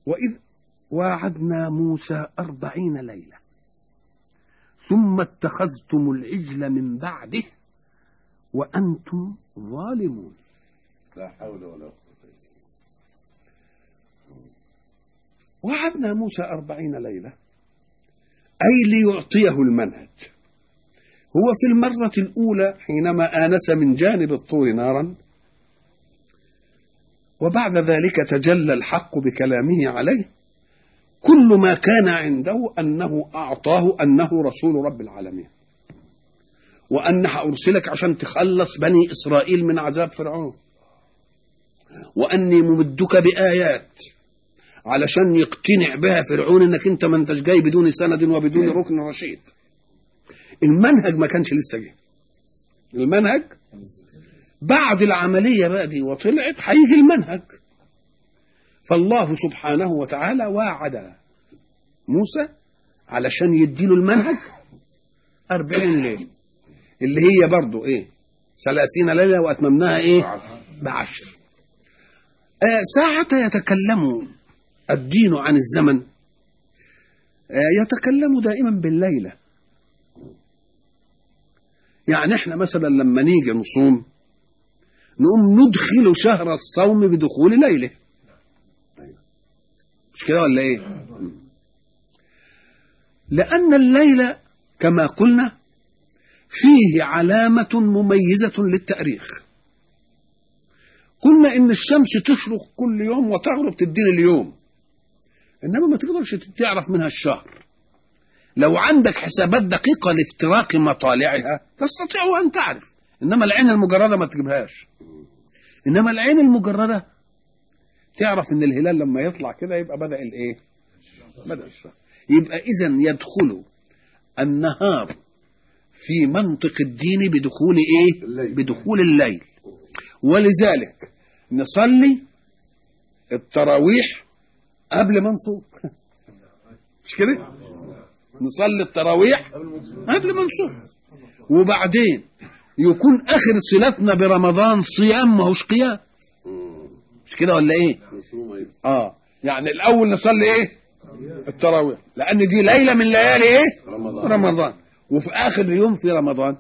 وإذ واعدنا موسى أربعين ليلة ثم اتخذتم العجل من بعده وأنتم ظالمون لا حول ولا قوة وعدنا موسى أربعين ليلة أي ليعطيه المنهج هو في المرة الأولى حينما آنس من جانب الطور نارا وبعد ذلك تجلى الحق بكلامه عليه كل ما كان عنده أنه أعطاه أنه رسول رب العالمين وأن أرسلك عشان تخلص بني إسرائيل من عذاب فرعون وأني ممدك بآيات علشان يقتنع بها فرعون انك انت ما انتش جاي بدون سند وبدون ركن رشيد المنهج ما كانش لسه جه المنهج بعد العملية بقى دي وطلعت هيجي المنهج فالله سبحانه وتعالى واعد موسى علشان يديله المنهج أربعين ليلة اللي هي برضو ايه ثلاثين ليلة وأتممناها ايه بعشر آه ساعة يتكلم الدين عن الزمن آه يتكلم دائما بالليلة يعني احنا مثلا لما نيجي نصوم نقوم ندخل شهر الصوم بدخول ليله مش كده ولا ايه لأن الليل كما قلنا فيه علامة مميزة للتأريخ قلنا إن الشمس تشرق كل يوم وتغرب تدينا اليوم إنما ما تقدرش تعرف منها الشهر لو عندك حسابات دقيقة لافتراق مطالعها تستطيع أن تعرف إنما العين المجردة ما تجيبهاش إنما العين المجردة تعرف إن الهلال لما يطلع كده يبقى بدأ الإيه؟ بدأ الشهر يبقى إذا يدخل النهار في منطق الدين بدخول إيه؟ الليل. بدخول الليل ولذلك نصلي التراويح قبل ما نصوم مش كده؟ نصلي التراويح قبل ما نصوم وبعدين يكون اخر صلتنا برمضان صيام ما هوش قيام مش كده ولا ايه؟ نصوم ايه اه يعني الاول نصلي ايه؟ التراويح لان دي ليله من ليالي ايه؟ رمضان. رمضان وفي اخر يوم في رمضان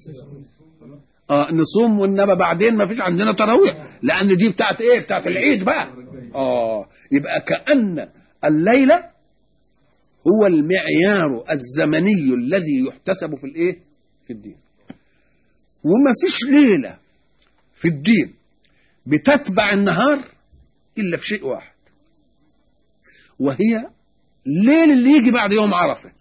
اه نصوم وانما بعدين ما فيش عندنا تراويح لان دي بتاعت ايه؟ بتاعت العيد بقى اه يبقى كان الليله هو المعيار الزمني الذي يحتسب في الايه؟ في الدين وما فيش ليله في الدين بتتبع النهار الا في شيء واحد وهي الليل اللي يجي بعد يوم عرفه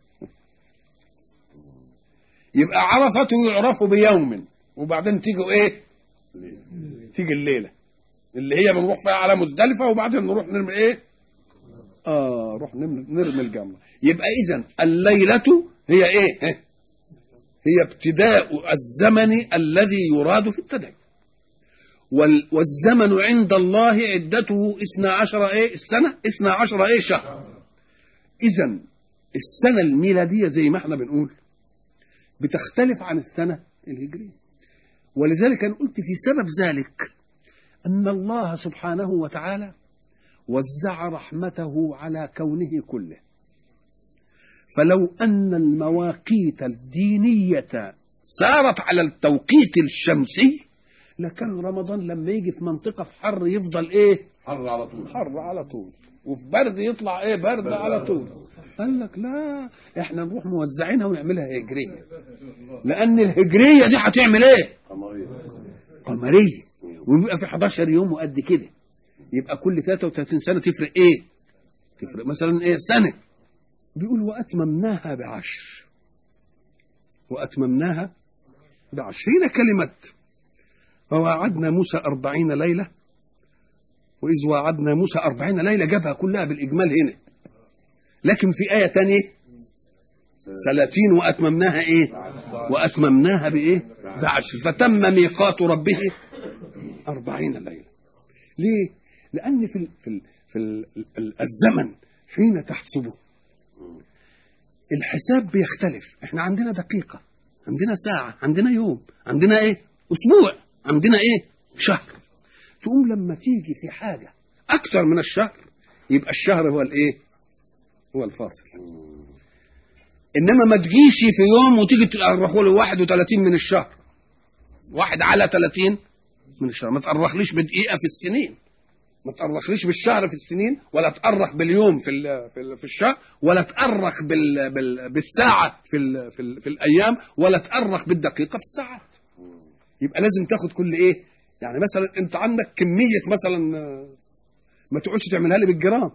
يبقى عرفته يعرف بيوم وبعدين تيجي ايه تيجي الليله اللي هي بنروح فيها على مزدلفه وبعدين نروح نرمي ايه اه نروح نرمي نرمي الجمره يبقى اذا الليله هي ايه هي ابتداء الزمن الذي يراد في التدين وال- والزمن عند الله عدته اثنا عشر ايه السنة اثنا عشر ايه شهر اذا السنة الميلادية زي ما احنا بنقول بتختلف عن السنة الهجرية ولذلك انا قلت في سبب ذلك ان الله سبحانه وتعالى وزع رحمته على كونه كله فلو ان المواقيت الدينية سارت على التوقيت الشمسي لكان رمضان لما يجي في منطقة في حر يفضل ايه حر على طول حر على طول وفي برد يطلع ايه برد على طول قال لك لا احنا نروح موزعينها ونعملها هجرية لان الهجرية دي هتعمل ايه قمرية قمرية ويبقى في 11 يوم وقد كده يبقى كل 33 سنة تفرق ايه تفرق مثلا ايه سنة بيقول واتممناها بعشر واتممناها بعشر هنا كلمة فواعدنا موسى أربعين ليلة وإذ واعدنا موسى أربعين ليلة جابها كلها بالإجمال هنا لكن في آية تانية ثلاثين وأتممناها إيه وأتممناها بإيه بعشر فتم ميقات ربه أربعين ليلة ليه لأن في ال في ال في ال الزمن حين تحسبه الحساب بيختلف احنا عندنا دقيقة عندنا ساعة عندنا يوم عندنا ايه اسبوع عندنا ايه شهر تقوم لما تيجي في حاجة اكتر من الشهر يبقى الشهر هو الايه هو الفاصل انما ما تجيش في يوم وتيجي تأرخوا له 31 من الشهر واحد على 30 من الشهر ما تأرخليش بدقيقة في السنين ما تأرخليش بالشهر في السنين ولا تأرخ باليوم في ال في, ال في الشهر ولا تأرخ بال بال بالساعة في ال في, ال في الأيام ولا تأرخ بالدقيقة في الساعات يبقى لازم تاخد كل إيه يعني مثلا أنت عندك كمية مثلا آه، ما تقعدش تعملها لي بالجرام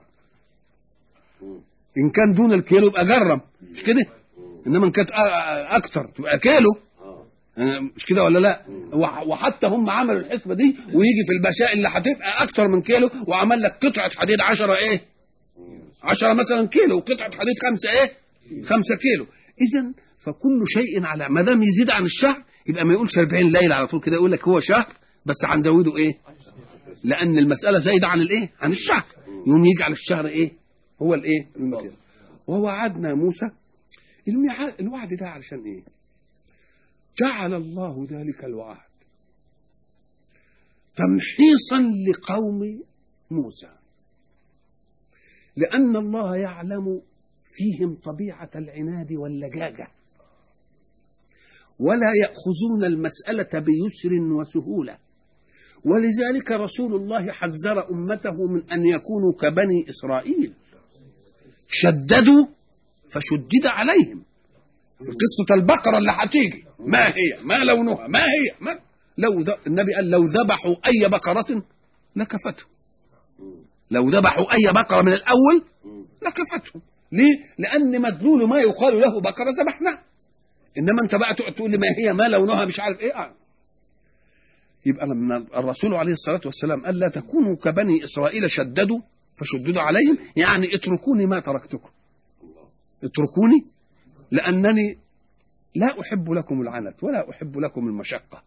إن كان دون الكيلو يبقى جرم مش كده إنما إن كانت أ- أ- أكتر تبقى كيلو اه آه، مش كده ولا لا وح- وحتى هم عملوا الحسبه دي ويجي في البشاء اللي هتبقى اكتر من كيلو وعمل لك قطعه حديد 10 ايه 10 مثلا كيلو وقطعه حديد 5 ايه 5 كيلو اذا فكل شيء على ما دام يزيد عن الشهر يبقى ما يقولش 40 ليله على طول كده يقول لك هو شهر بس هنزوده ايه لان المساله زايده عن الايه عن الشهر يوم يجي على الشهر ايه هو الايه المقياس ووعدنا موسى الميعاد الوعد ده علشان ايه جعل الله ذلك الوعد تمحيصا لقوم موسى لأن الله يعلم فيهم طبيعة العناد واللجاجة ولا يأخذون المسألة بيسر وسهولة ولذلك رسول الله حذر أمته من أن يكونوا كبني إسرائيل شددوا فشدد عليهم في قصة البقرة اللي هتيجي ما هي ما لونها ما هي ما لو د... النبي قال لو ذبحوا أي بقرة لكفته لو ذبحوا أي بقرة من الأول لكفتهم ليه؟ لأن مدلول ما يقال له بقرة ذبحناها إنما أنت بقى تقعد تقول لي ما هي ما لونها مش عارف إيه آه. يبقى لما الرسول عليه الصلاة والسلام قال لا تكونوا كبني إسرائيل شددوا فشددوا عليهم يعني اتركوني ما تركتكم اتركوني لأنني لا أحب لكم العنت ولا أحب لكم المشقة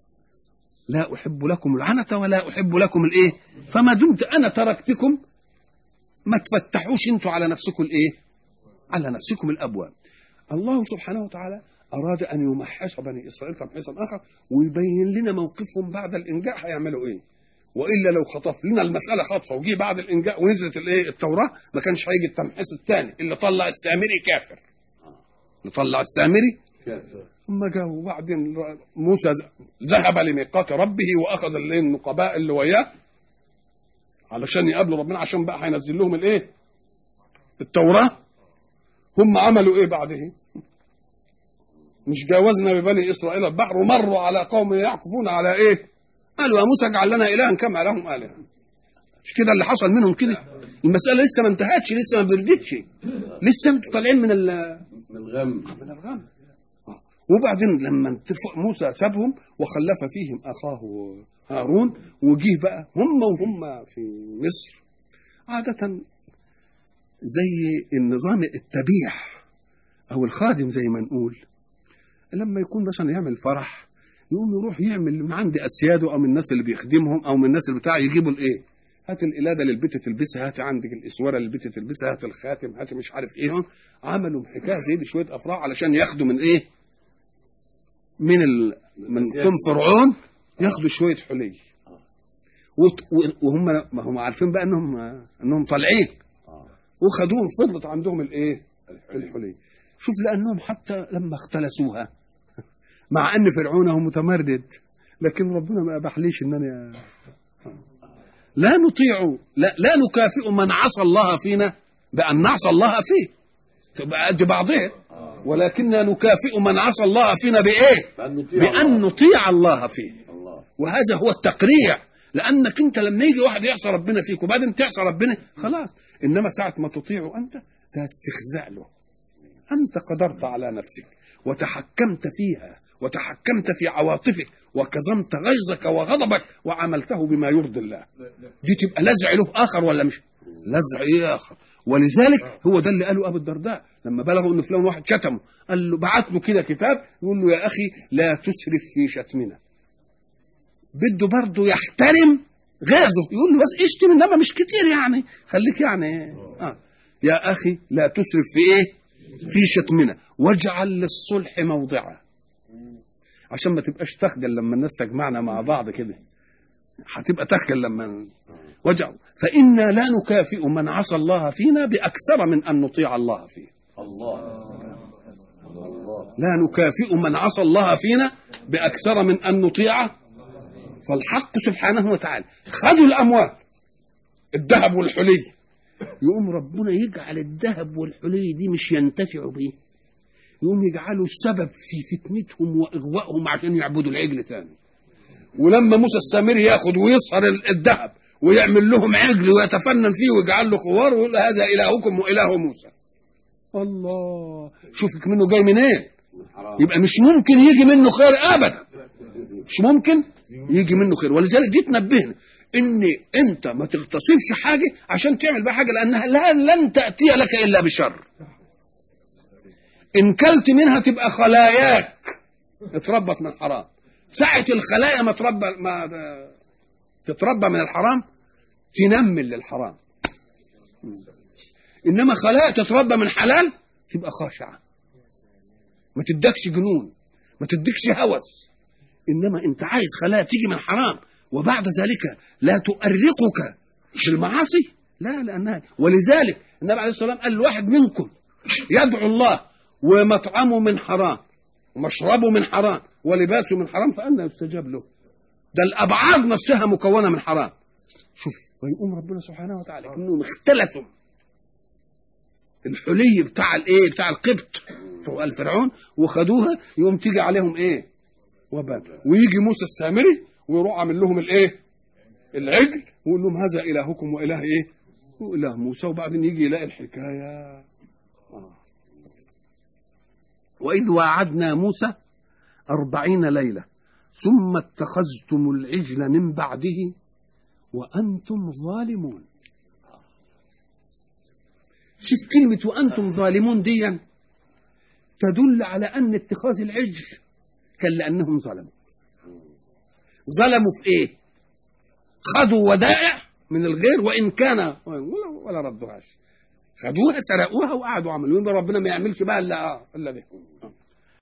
لا أحب لكم العنت ولا أحب لكم الإيه فما دمت أنا تركتكم ما تفتحوش انتوا على نفسكم الإيه على نفسكم الأبواب الله سبحانه وتعالى أراد أن يمحص بني إسرائيل تمحيصا آخر ويبين لنا موقفهم بعد الإنجاء هيعملوا إيه والا لو خطف لنا المساله خطفه وجي بعد الانجاء ونزلت الايه التوراه ما كانش هيجي التمحيص الثاني اللي طلع السامري كافر اللي طلع السامري كافر ثم جاء وبعدين موسى ذهب لميقات ربه واخذ الايه النقباء اللي وياه علشان يقابلوا ربنا عشان بقى هينزل لهم الايه التوراه هم عملوا ايه بعده مش جاوزنا ببني اسرائيل البحر ومروا على قوم يعكفون على ايه قالوا يا موسى اجعل لنا الها كما لهم الهه مش كده اللي حصل منهم كده المساله لسه ما انتهتش لسه ما بردتش لسه انتوا طالعين من ال من الغم من الغم آه. وبعدين لما انتف- موسى سابهم وخلف فيهم اخاه هارون وجيه بقى هم وهم في مصر عادة زي النظام التبيع او الخادم زي ما نقول لما يكون مثلا يعمل فرح يقوم يروح يعمل من عند اسياده او من الناس اللي بيخدمهم او من الناس اللي بتاع يجيبوا الايه هات القلاده اللي البت تلبسها هات عندك الاسوره اللي البت تلبسها هات الخاتم هات مش عارف ايه عملوا حكايه زي دي شويه افراح علشان ياخدوا من ايه من ال... من قوم فرعون ياخدوا شويه حلي وت- و- وهم ما هم عارفين بقى انهم انهم طالعين اه وخدوهم فضلت عندهم الايه الحلي شوف لانهم حتى لما اختلسوها مع ان فرعون هو متمرد لكن ربنا ما اباحليش ان انا لا نطيع لا, لا نكافئ من عصى الله فينا بان نعصى الله فيه تبقى قد بعضها ولكننا نكافئ من عصى الله فينا بايه بأن نطيع بان الله. نطيع الله فيه الله وهذا هو التقريع لانك انت لما يجي واحد يعصى ربنا فيك وبعدين تعصى ربنا خلاص انما ساعه ما تطيعه انت ده استخزاء له انت قدرت على نفسك وتحكمت فيها وتحكمت في عواطفك وكظمت غيظك وغضبك وعملته بما يرضي الله دي تبقى لزع له اخر ولا مش لزع ايه اخر ولذلك هو ده اللي قاله ابو الدرداء لما بلغوا ان فلان واحد شتمه قال له بعت له كده كتاب يقول له يا اخي لا تسرف في شتمنا بده برضه يحترم غيظه يقول له بس اشتم انما مش كتير يعني خليك يعني آه. يا اخي لا تسرف في ايه في شتمنا واجعل للصلح موضعا عشان ما تبقاش تخجل لما الناس تجمعنا مع بعض كده هتبقى تخجل لما وجعوا فإنا لا نكافئ من عصى الله فينا بأكثر من أن نطيع الله فيه الله الله لا نكافئ من عصى الله فينا بأكثر من أن نطيعه فالحق سبحانه وتعالى خذوا الأموال الذهب والحلي يقوم ربنا يجعل الذهب والحلي دي مش ينتفعوا بيه يقوم يجعلوا السبب في فتنتهم وإغوائهم عشان يعبدوا العجل تاني ولما موسى السامري ياخد ويصهر ال- الذهب ويعمل لهم عجل ويتفنن فيه ويجعل له خوار ويقول هذا إلهكم وإله موسى الله شوفك منه جاي منين حرام يبقى مش ممكن يجي منه خير ابدا مش ممكن يجي منه خير ولذلك دي تنبهنا ان انت ما تغتصبش حاجه عشان تعمل بها حاجه لانها لا لن تاتي لك الا بشر ان كلت منها تبقى خلاياك اتربت من حرام ساعة الخلايا ما تربى ما تتربى من الحرام تنمل للحرام انما خلايا تتربى من حلال تبقى خاشعه ما تدكش جنون ما تدكش هوس انما انت عايز خلايا تيجي من حرام وبعد ذلك لا تؤرقك في المعاصي لا لانها ولذلك النبي عليه الصلاه والسلام قال لواحد منكم يدعو الله ومطعمه من حرام ومشربه من حرام ولباسه من حرام فأنا يستجاب له ده الأبعاد نفسها مكونة من حرام شوف فيقوم ربنا سبحانه وتعالى انهم اختلفوا الحلي بتاع الايه بتاع القبط بتوع الفرعون وخدوها يقوم تيجي عليهم ايه وبال ويجي موسى السامري ويروح عامل لهم الايه العجل ويقول لهم هذا الهكم واله ايه واله موسى وبعدين يجي يلاقي الحكايه آه. واذ وعدنا موسى أربعين ليله ثم اتخذتم العجل من بعده وانتم ظالمون شوف كلمة وأنتم ظالمون دي تدل على أن اتخاذ العجل كان لأنهم ظلموا ظلموا في إيه خدوا ودائع من الغير وإن كان ولا, ولا ردوهاش خدوها سرقوها وقعدوا عملوا يبقى ربنا ما يعملش بقى إلا آه إلا ده آه.